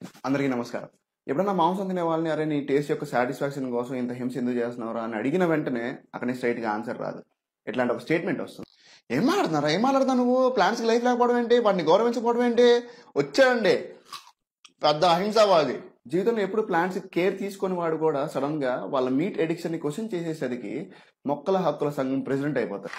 అందరికీ నమస్కారం ఎప్పుడన్నా మాంసం తినే వాళ్ళని అరే నీ టేస్ట్ యొక్క సాటిస్ఫాక్షన్ కోసం ఇంత హింస ఎందుకు చేస్తున్నారా అని అడిగిన వెంటనే అక్కడ స్ట్రైట్ గా ఆన్సర్ రాదు ఇట్లాంటి ఒక స్టేట్మెంట్ వస్తుంది ఏం మాట్లాడుతున్నారా ఏం మాట్లాడుతున్నావు నువ్వు ప్లాన్స్ లైఫ్ లేకపోవడం ఏంటి వాటిని గౌరవించకపోవడం ఏంటి వచ్చాడండి పెద్ద అహింసావాది జీవితంలో ఎప్పుడు ప్లాంట్స్ కేర్ తీసుకొని వాడు కూడా సడన్ గా వాళ్ళ మీట్ ఎడిక్షన్ ని క్వశ్చన్ చేసేసరికి మొక్కల హక్కుల సంఘం ప్రెసిడెంట్ అయిపోతారు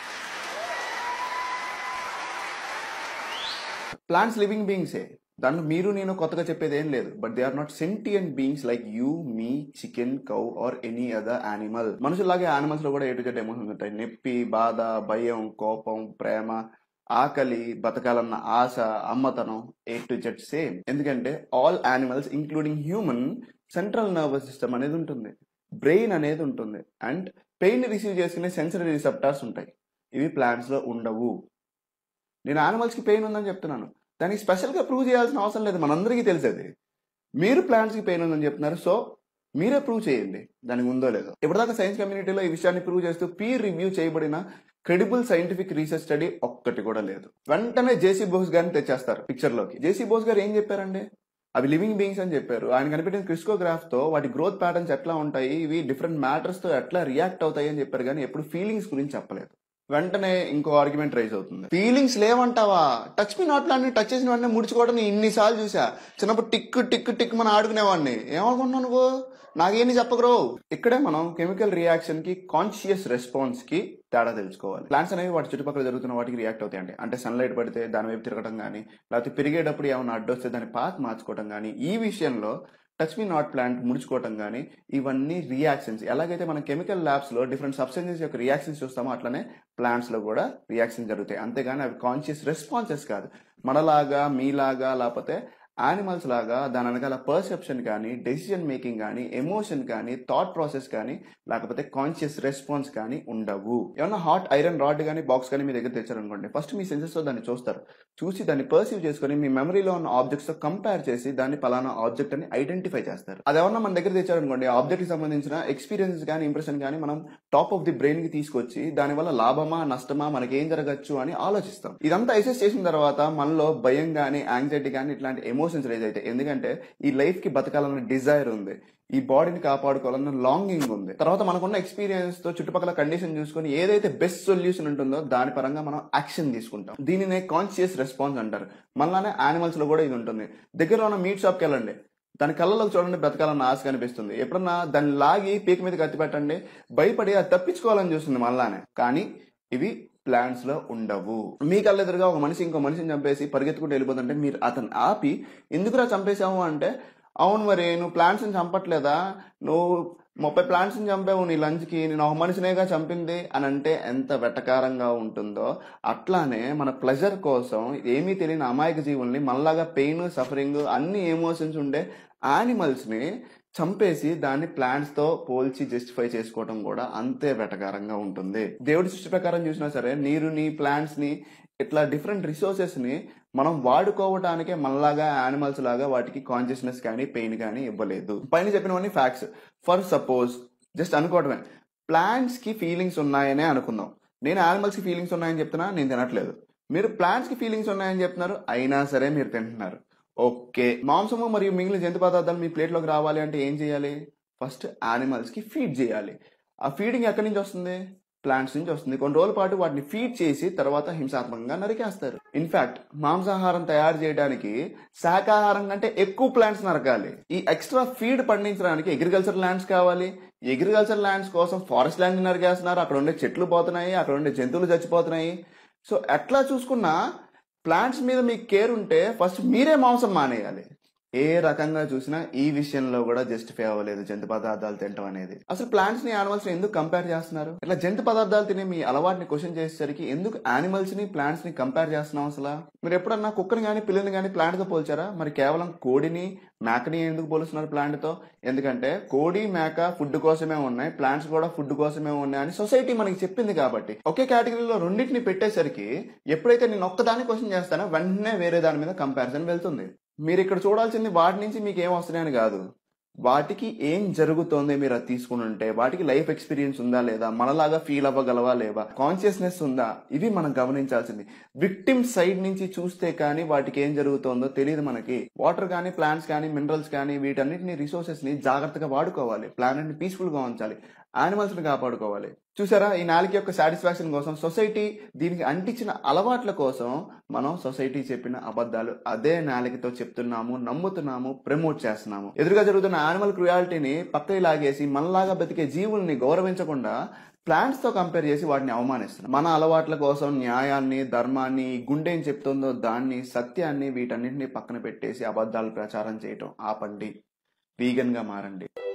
ప్లాంట్స్ లివింగ్ బీయింగ్సే దాంట్లో మీరు నేను కొత్తగా చెప్పేది ఏం లేదు but they are not sentient beings like you me chicken cow or any other animal మనుషుల్లాగే యానిమల్స్ లో కూడా ఎటు జెడ్ ఎమోషన్స్ ఉంటాయి నొప్పి బాధ భయం కోపం ప్రేమ ఆకలి బతకాలన్న ఆశ అమ్మతనం ఏ టు జెడ్ సేమ్ ఎందుకంటే all animals including human central nervous system అనేది ఉంటుంది బ్రెయిన్ అనేది ఉంటుంది అండ్ పెయిన్ రిసీవ్ చేసుకునే సెన్సరీ రిసెప్టార్స్ ఉంటాయి ఇవి ప్లాంట్స్ లో ఉండవు నేను యానిమల్స్ కి పెయిన్ ఉందని చెప్తున్నాను దానికి స్పెషల్ గా ప్రూవ్ చేయాల్సిన అవసరం లేదు మనందరికీ తెలిసేది మీరు ప్లాంట్స్ కి పెయిన్ ఉందని చెప్తున్నారు సో మీరే ప్రూవ్ చేయండి దానికి ఉందో లేదో ఇప్పటిదాకా సైన్స్ కమ్యూనిటీలో ఈ విషయాన్ని ప్రూవ్ చేస్తూ పీర్ రివ్యూ చేయబడిన క్రెడిబుల్ సైంటిఫిక్ రీసెర్చ్ స్టడీ ఒక్కటి కూడా లేదు వెంటనే జేసీ బోస్ గారిని తెచ్చేస్తారు పిక్చర్ లోకి జేసీ బోస్ గారు ఏం చెప్పారండి అవి లివింగ్ బీయింగ్స్ అని చెప్పారు ఆయన కనిపెట్టిన క్రిస్కోగ్రాఫ్ తో వాటి గ్రోత్ ప్యాటర్న్స్ ఎట్లా ఉంటాయి ఇవి డిఫరెంట్ మ్యాటర్స్ తో ఎట్లా రియాక్ట్ అవుతాయి అని చెప్పారు కానీ ఎప్పుడు ఫీలింగ్స్ గురించి చెప్పలేదు వెంటనే ఇంకో ఆర్గ్యుమెంట్ రైజ్ అవుతుంది ఫీలింగ్స్ లేవంటావా touch me not plant touch చేసిన వెంటనే ముడుచుకోవడం నేను ఇన్నిసార్లు చూసా చిన్నప్పుడు టిక్ టిక్ టిక్ మనం ఆడుకునేవాడిని ఏమనుకుంటున్నావు నువ్వు నాకేంది చెప్పకరు ఇక్కడే మనం కెమికల్ రియాక్షన్ కి కాన్షియస్ రెస్పాన్స్ కి తేడా తెలుసుకోవాలి ప్లాంట్స్ అనేవి వాటి చుట్టుపక్కల జరుగుతున్న వాటికి రియాక్ట్ అవుతాయండి అంటే సన్లైట్ పడితే దాని వైపు తిరగడం కానీ లేకపోతే పెరిగేటప్పుడు ఏమైనా అడ్డొస్తే దాని పాత్ మార్చుకోవడం కానీ ఈ విషయంలో టచ్ మీ నాట్ ప్లాంట్ ముడుచుకోవటం కానీ ఇవన్నీ రియాక్షన్స్ ఎలాగైతే మనం కెమికల్ ల్యాబ్స్ లో డిఫరెంట్ సబ్స్టెన్సెస్ యొక్క రియాక్షన్స్ చూస్తామో అట్లనే ప్లాంట్స్ లో కూడా రియాక్షన్ జరుగుతాయి అంతేగాని అవి కాన్షియస్ రెస్పాన్సెస్ కాదు మనలాగా మీలాగా లేకపోతే యానిమల్స్ లాగా దాని వెనకాల పర్సెప్షన్ కానీ డెసిషన్ మేకింగ్ కానీ ఎమోషన్ కానీ థాట్ ప్రాసెస్ కానీ లేకపోతే కాన్షియస్ రెస్పాన్స్ కానీ ఉండవు ఏమన్నా హాట్ ఐరన్ రాడ్ కానీ బాక్స్ కానీ మీ దగ్గర తెచ్చారనుకోండి ఫస్ట్ మీ సెన్సెస్ తో దాన్ని చూస్తారు చూసి దాన్ని పర్సీవ్ చేసుకొని మీ మెమరీలో ఉన్న ఆబ్జెక్ట్స్ తో కంపేర్ చేసి దాన్ని పలానా ఆబ్జెక్ట్ అని ఐడెంటిఫై చేస్తారు అదేమన్నా మన దగ్గర తెచ్చారనుకోండి ఆబ్జెక్ట్ కి సంబంధించిన ఎక్స్పీరియన్సెస్ కానీ ఇంప్రెషన్ కానీ మనం టాప్ ఆఫ్ ది బ్రెయిన్ కి తీసుకొచ్చి దానివల్ల లాభమా నష్టమా మనకి ఏం జరగచ్చు అని ఆలోచిస్తాం ఇదంతా అసెస్ చేసిన తర్వాత మనలో భయం కానీ యాంగ్జైటీ కానీ ఇట్లాంటి ఎమోషన్స్ రేజ్ అవుతాయి ఎందుకంటే ఈ లైఫ్ కి బతకాలన్న డిజైర్ ఉంది ఈ బాడీని కాపాడుకోవాలన్న లాంగింగ్ ఉంది తర్వాత మనకున్న ఎక్స్పీరియన్స్ తో చుట్టుపక్కల కండిషన్ చూసుకొని ఏదైతే బెస్ట్ సొల్యూషన్ ఉంటుందో దాని పరంగా మనం యాక్షన్ తీసుకుంటాం దీనినే కాన్షియస్ రెస్పాన్స్ అంటారు మనలానే యానిమల్స్ లో కూడా ఇది ఉంటుంది దగ్గరలో ఉన్న మీట్ షాప్కి వెళ్ళండి దాని కళ్ళలోకి చూడండి బ్రతకాలన్న ఆశ కనిపిస్తుంది ఎప్పుడన్నా దాన్ని లాగి పీక మీద కత్తి పెట్టండి భయపడి అది తప్పించుకోవాలని చూస్తుంది మనలానే కానీ ఇవి ప్లాన్స్ లో ఉండవు మీ కళ్ళెదురుగా ఒక మనిషి ఇంకో మనిషిని చంపేసి పరిగెత్తుకుంటూ వెళ్ళిపోతుంటే మీరు అతను ఆపి ఎందుకురా చంపేశాము అంటే అవును మరి నువ్వు ప్లాంట్స్ ని చంపట్లేదా నువ్వు ముప్పై ప్లాంట్స్ ని చంపావు నీ లంచ్ కి నేను ఒక మనిషినేగా చంపింది అని అంటే ఎంత వెటకారంగా ఉంటుందో అట్లానే మన ప్లెజర్ కోసం ఏమీ తెలియని అమాయక జీవుల్ని మనలాగా పెయిన్ సఫరింగ్ అన్ని ఎమోషన్స్ ఉండే యానిమల్స్ ని చంపేసి దాన్ని ప్లాంట్స్ తో పోల్చి జస్టిఫై చేసుకోవడం కూడా అంతే వెటకారంగా ఉంటుంది దేవుడి సృష్టి ప్రకారం చూసినా సరే నీరుని ప్లాంట్స్ ని ఇట్లా డిఫరెంట్ రిసోర్సెస్ ని మనం వాడుకోవటానికే మనలాగా యానిమల్స్ లాగా వాటికి కాన్షియస్నెస్ కానీ పెయిన్ కానీ ఇవ్వలేదు పైన చెప్పినవన్నీ ఫ్యాక్ట్స్ ఫర్ సపోజ్ జస్ట్ అనుకోవడమే ప్లాంట్స్ కి ఫీలింగ్స్ ఉన్నాయనే అనుకుందాం నేను యానిమల్స్ కి ఫీలింగ్స్ ఉన్నాయని చెప్తున్నా నేను తినట్లేదు మీరు ప్లాంట్స్ కి ఫీలింగ్స్ ఉన్నాయని చెప్తున్నారు అయినా సరే మీరు తింటున్నారు ఓకే మాంసము మరియు మిగిలిన జంతు పదార్థాలు మీ ప్లేట్లోకి రావాలి అంటే ఏం చేయాలి ఫస్ట్ యానిమల్స్ కి ఫీడ్ చేయాలి ఆ ఫీడింగ్ ఎక్కడి నుంచి వస్తుంది ప్లాంట్స్ నుంచి వస్తుంది కొన్ని రోజుల పాటు వాటిని ఫీడ్ చేసి తర్వాత హింసాత్మకంగా నరికేస్తారు ఇన్ఫాక్ట్ మాంసాహారం తయారు చేయడానికి శాకాహారం కంటే ఎక్కువ ప్లాంట్స్ నరకాలి ఈ ఎక్స్ట్రా ఫీడ్ పండించడానికి అగ్రికల్చర్ ల్యాండ్స్ కావాలి అగ్రికల్చర్ ల్యాండ్స్ కోసం ఫారెస్ట్ ల్యాండ్ నరికేస్తున్నారు అక్కడ ఉండే చెట్లు పోతున్నాయి అక్కడ ఉండే జంతువులు చచ్చిపోతున్నాయి సో ఎట్లా చూసుకున్నా ప్లాంట్స్ మీద మీకు కేర్ ఉంటే ఫస్ట్ మీరే మాంసం మానేయాలి ఏ రకంగా చూసినా ఈ విషయంలో కూడా జస్టిఫై అవ్వలేదు జంతు పదార్థాలు తినడం అనేది అసలు ప్లాంట్స్ ని యానిమల్స్ ని ఎందుకు కంపేర్ చేస్తున్నారు ఇట్లా జంతు పదార్థాలు తినే మీ అలవాటుని క్వశ్చన్ చేసేసరికి ఎందుకు యానిమల్స్ ని ప్లాంట్స్ ని కంపేర్ చేస్తున్నాం అసలు మీరు ఎప్పుడన్నా కుక్కని కానీ పిల్లని కానీ ప్లాంట్ తో పోల్చారా మరి కేవలం కోడిని మేకని ఎందుకు పోలుస్తున్నారు ప్లాంట్ తో ఎందుకంటే కోడి మేక ఫుడ్ కోసమే ఉన్నాయి ప్లాంట్స్ కూడా ఫుడ్ కోసమే ఉన్నాయి అని సొసైటీ మనకి చెప్పింది కాబట్టి ఒకే కేటగిరీలో రెండింటిని పెట్టేసరికి ఎప్పుడైతే నేను ఒక్కదాన్ని క్వశ్చన్ చేస్తానో వెంటనే వేరే దాని మీద కంపారిజన్ వెళ్తుంది మీరు ఇక్కడ చూడాల్సింది వాటి నుంచి మీకు ఏం వస్తున్నాయని కాదు వాటికి ఏం జరుగుతోంది మీరు అది తీసుకుని ఉంటే వాటికి లైఫ్ ఎక్స్పీరియన్స్ ఉందా లేదా మనలాగా ఫీల్ అవ్వగలవా లేవా కాన్షియస్నెస్ ఉందా ఇవి మనం గమనించాల్సింది విక్టిమ్ సైడ్ నుంచి చూస్తే కానీ వాటికి ఏం జరుగుతోందో తెలియదు మనకి వాటర్ కానీ ప్లాంట్స్ కానీ మినరల్స్ కానీ వీటన్నిటిని రిసోర్సెస్ ని జాగ్రత్తగా వాడుకోవాలి ప్లానెట్ ని పీస్ఫుల్ గా ఉంచాలి యానిమల్స్ ని కాపాడుకోవాలి చూసారా ఈ నాలుగు యొక్క సాటిస్ఫాక్షన్ కోసం సొసైటీ దీనికి అంటించిన అలవాట్ల కోసం మనం సొసైటీ చెప్పిన అబద్ధాలు అదే నాలుగుతో చెప్తున్నాము నమ్ముతున్నాము ప్రమోట్ చేస్తున్నాము ఎదురుగా జరుగుతున్న యానిమల్ క్రుయాలిటీని పక్కకి లాగేసి మనలాగా బతికే జీవుల్ని గౌరవించకుండా ప్లాంట్స్ తో కంపేర్ చేసి వాటిని అవమానిస్తున్నాం మన అలవాట్ల కోసం న్యాయాన్ని ధర్మాన్ని ఈ గుండె ఏం చెప్తుందో దాన్ని సత్యాన్ని వీటన్నిటిని పక్కన పెట్టేసి అబద్ధాలు ప్రచారం చేయటం ఆపండి వీగన్ గా మారండి